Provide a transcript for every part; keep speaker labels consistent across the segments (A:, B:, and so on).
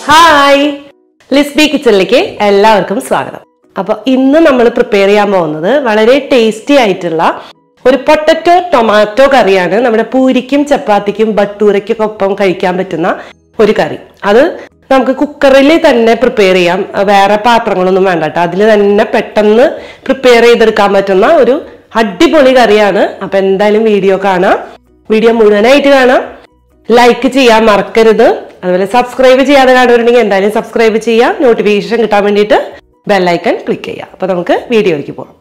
A: hi ലിസ്ബി കിച്ചണിലേക്ക് എല്ലാവർക്കും സ്വാഗതം അപ്പൊ ഇന്ന് നമ്മൾ പ്രിപ്പയർ ചെയ്യാൻ പോകുന്നത് വളരെ ടേസ്റ്റി ആയിട്ടുള്ള ഒരു പൊട്ടറ്റോ ടൊമാറ്റോ കറിയാണ് നമ്മുടെ പൂരിക്കും ചപ്പാത്തിക്കും ബട്ടൂരയ്ക്കും ഒപ്പം കഴിക്കാൻ പറ്റുന്ന ഒരു കറി അത് നമുക്ക് കുക്കറിൽ തന്നെ പ്രിപ്പയർ ചെയ്യാം വേറെ പാത്രങ്ങളൊന്നും വേണ്ട കേട്ടോ അതിൽ തന്നെ പെട്ടെന്ന് പ്രിപ്പയർ ചെയ്തെടുക്കാൻ പറ്റുന്ന ഒരു അടിപൊളി കറിയാണ് അപ്പൊ എന്തായാലും വീഡിയോ കാണാം വീഡിയോ മുഴുവനായിട്ട് കാണാം ലൈക്ക് ചെയ്യാൻ മറക്കരുത് അതുപോലെ സബ്സ്ക്രൈബ് ചെയ്യാതെ കാണുന്നുണ്ടെങ്കിൽ എന്തായാലും സബ്സ്ക്രൈബ് ചെയ്യാം നോട്ടിഫിക്കേഷൻ കിട്ടാൻ വേണ്ടിയിട്ട് ബെല്ലൈക്കൺ ക്ലിക്ക് ചെയ്യാം അപ്പൊ നമുക്ക് വീഡിയോയിലേക്ക് പോകാം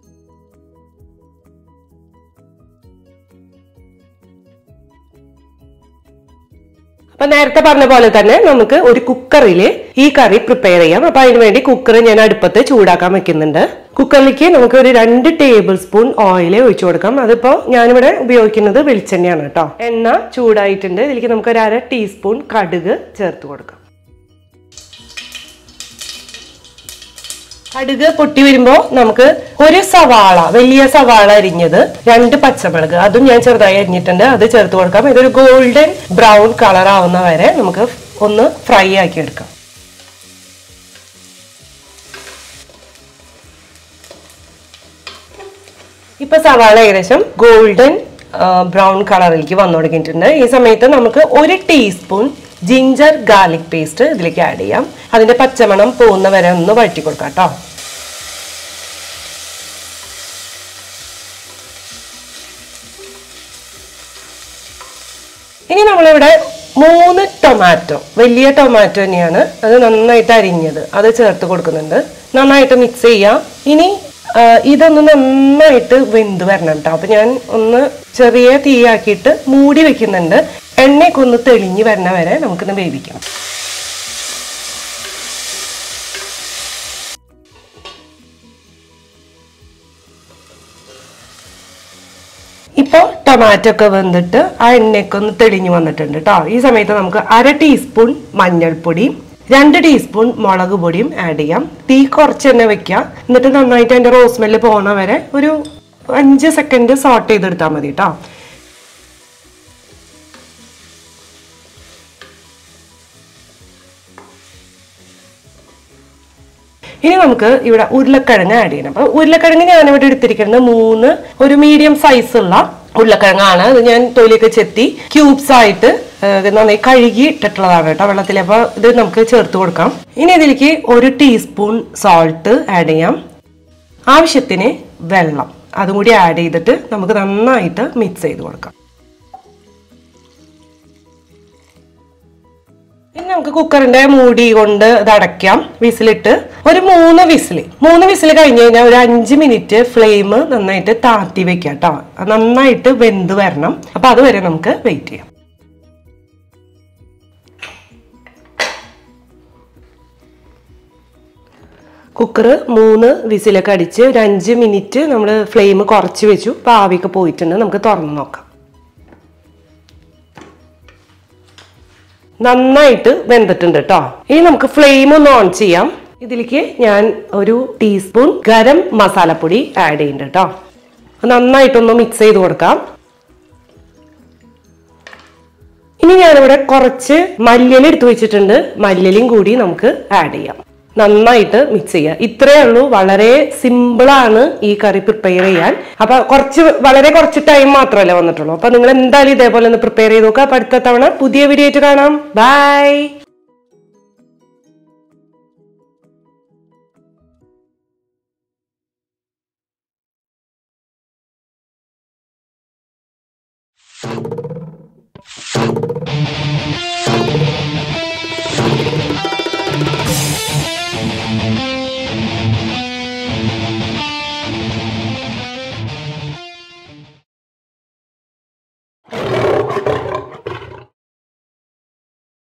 A: അപ്പൊ നേരത്തെ പറഞ്ഞ പോലെ തന്നെ നമുക്ക് ഒരു കുക്കറിൽ ഈ കറി പ്രിപ്പയർ ചെയ്യാം അപ്പൊ അതിന് വേണ്ടി കുക്കർ ഞാൻ അടുപ്പത്ത് ചൂടാക്കാൻ വെക്കുന്നുണ്ട് കുക്കറിലേക്ക് നമുക്ക് ഒരു രണ്ട് ടേബിൾ സ്പൂൺ ഓയിൽ ഒഴിച്ചു കൊടുക്കാം അതിപ്പോ ഞാനിവിടെ ഉപയോഗിക്കുന്നത് വെളിച്ചെണ്ണയാണ് കേട്ടോ എണ്ണ ചൂടായിട്ടുണ്ട് ഇതിലേക്ക് നമുക്ക് ഒരു അര ടീസ്പൂൺ കടുക് ചേർത്ത് കൊടുക്കാം കടുക് പൊട്ടി വരുമ്പോ നമുക്ക് ഒരു സവാള വലിയ സവാള അരിഞ്ഞത് രണ്ട് പച്ചമുളക് അതും ഞാൻ ചെറുതായി അരിഞ്ഞിട്ടുണ്ട് അത് ചേർത്ത് കൊടുക്കാം ഇതൊരു ഗോൾഡൻ ബ്രൗൺ കളർ ആവുന്ന വരെ നമുക്ക് ഒന്ന് ഫ്രൈ ആക്കി എടുക്കാം ഇപ്പൊ സവാള ഏകദേശം ഗോൾഡൻ ബ്രൗൺ കളറിലേക്ക് വന്നു തുടങ്ങിയിട്ടുണ്ട് ഈ സമയത്ത് നമുക്ക് ഒരു ടീസ്പൂൺ ജിഞ്ചർ ഗാർലിക് പേസ്റ്റ് ഇതിലേക്ക് ആഡ് ചെയ്യാം അതിന്റെ പച്ചമണം പോകുന്ന വരെ ഒന്ന് വഴറ്റി കൊടുക്കാം കേട്ടോ ഇനി നമ്മളിവിടെ മൂന്ന് ടൊമാറ്റോ വലിയ ടൊമാറ്റോ തന്നെയാണ് അത് നന്നായിട്ട് അരിഞ്ഞത് അത് ചേർത്ത് കൊടുക്കുന്നുണ്ട് നന്നായിട്ട് മിക്സ് ചെയ്യാം ഇനി ആ, ഇതൊന്ന് നന്നായിട്ട് വെന്ത് വരണം കേട്ടോ അപ്പൊ ഞാൻ ഒന്ന് ചെറിയ തീയാക്കിയിട്ട് മൂടി വെക്കുന്നുണ്ട് എണ്ണയൊക്കെ ഒന്ന് തെളിഞ്ഞ് വരണ വരെ നമുക്കിന്ന് വേവിക്കാം ഇപ്പൊ ടൊമാറ്റോ ഒക്കെ വെന്തിട്ട് ആ എണ്ണയൊക്കെ ഒന്ന് തെളിഞ്ഞു വന്നിട്ടുണ്ട് കേട്ടോ ഈ സമയത്ത് നമുക്ക് അര ടീസ്പൂൺ മഞ്ഞൾപ്പൊടി രണ്ട് ടീസ്പൂൺ മുളക് പൊടിയും ആഡ് ചെയ്യാം തീ കുറച്ച് തന്നെ വെക്കാം എന്നിട്ട് നന്നായിട്ട് അതിന്റെ റോസ് സ്മെല്ല് പോണ വരെ ഒരു അഞ്ച് സെക്കൻഡ് സോട്ട് ചെയ്തെടുത്താൽ മതി കേട്ടോ ഇനി നമുക്ക് ഇവിടെ ഉരുളക്കിഴങ്ങ് ആഡ് ചെയ്യണം അപ്പൊ ഉരുളക്കിഴങ്ങ് ഞാനിവിടെ എടുത്തിരിക്കുന്നത് മൂന്ന് ഒരു മീഡിയം സൈസ് ഉള്ള ഉരുളക്കിഴങ്ങാണ് അത് ഞാൻ തൊലിയൊക്കെ ചെത്തി ക്യൂബ്സ് ആയിട്ട് ആ, ഇത് നന്നായി കഴുകി ഇട്ടിട്ടുള്ളതാണ് കേട്ടോ വെള്ളത്തിൽ അപ്പൊ ഇത് നമുക്ക് ചേർത്ത് കൊടുക്കാം ഇനി ഇതിലേക്ക് ഒരു ടീസ്പൂൺ സോൾട്ട് ആഡ് ചെയ്യാം ആവശ്യത്തിന് വെള്ളം അതും കൂടി ആഡ് ചെയ്തിട്ട് നമുക്ക് നന്നായിട്ട് മിക്സ് ചെയ്ത് കൊടുക്കാം ഇനി നമുക്ക് കുക്കറിന്റെ മൂടി കൊണ്ട് ഇത് അടയ്ക്കാം വിസിലിട്ട് ഒരു മൂന്ന് വിസിൽ മൂന്ന് വിസിൽ കഴിഞ്ഞ് കഴിഞ്ഞാൽ ഒരു അഞ്ച് മിനിറ്റ് ഫ്ലെയിം നന്നായിട്ട് താത്തി വെക്കാം കേട്ടോ അത് നന്നായിട്ട് വെന്ത് വരണം അപ്പൊ അതുവരെ നമുക്ക് വെയിറ്റ് ചെയ്യാം കുക്കർ മൂന്ന് വിസിലൊക്കെ അടിച്ച് ഒരു അഞ്ച് മിനിറ്റ് നമ്മൾ ഫ്ലെയിം കുറച്ച് വെച്ചു അപ്പൊ ആവിയൊക്കെ പോയിട്ടുണ്ട് നമുക്ക് തുറന്ന് നോക്കാം നന്നായിട്ട് വെന്തിട്ടുണ്ട് കേട്ടോ ഇനി നമുക്ക് ഫ്ലെയിം ഒന്ന് ഓൺ ചെയ്യാം ഇതിലേക്ക് ഞാൻ ഒരു ടീസ്പൂൺ ഗരം മസാലപ്പൊടി ആഡ് ചെയ്യുന്നുണ്ട് കേട്ടോ നന്നായിട്ടൊന്ന് മിക്സ് ചെയ്ത് കൊടുക്കാം ഇനി ഞാനിവിടെ കുറച്ച് മല്ലിയില എടുത്തു വെച്ചിട്ടുണ്ട് മല്ലിയിലയും കൂടി നമുക്ക് ആഡ് ചെയ്യാം നന്നായിട്ട് മിക്സ് ചെയ്യുക ഇത്രയേ ഉള്ളൂ വളരെ സിമ്പിളാണ് ഈ കറി പ്രിപ്പയർ ചെയ്യാൻ അപ്പൊ കുറച്ച് വളരെ കുറച്ച് ടൈം മാത്രമല്ലേ വന്നിട്ടുള്ളൂ അപ്പൊ നിങ്ങൾ എന്തായാലും ഇതേപോലെ ഒന്ന് പ്രിപ്പയർ ചെയ്ത് നോക്കുക അപ്പൊ അടുത്ത തവണ പുതിയ വീഡിയോ ആയിട്ട് കാണാം ബൈ
B: you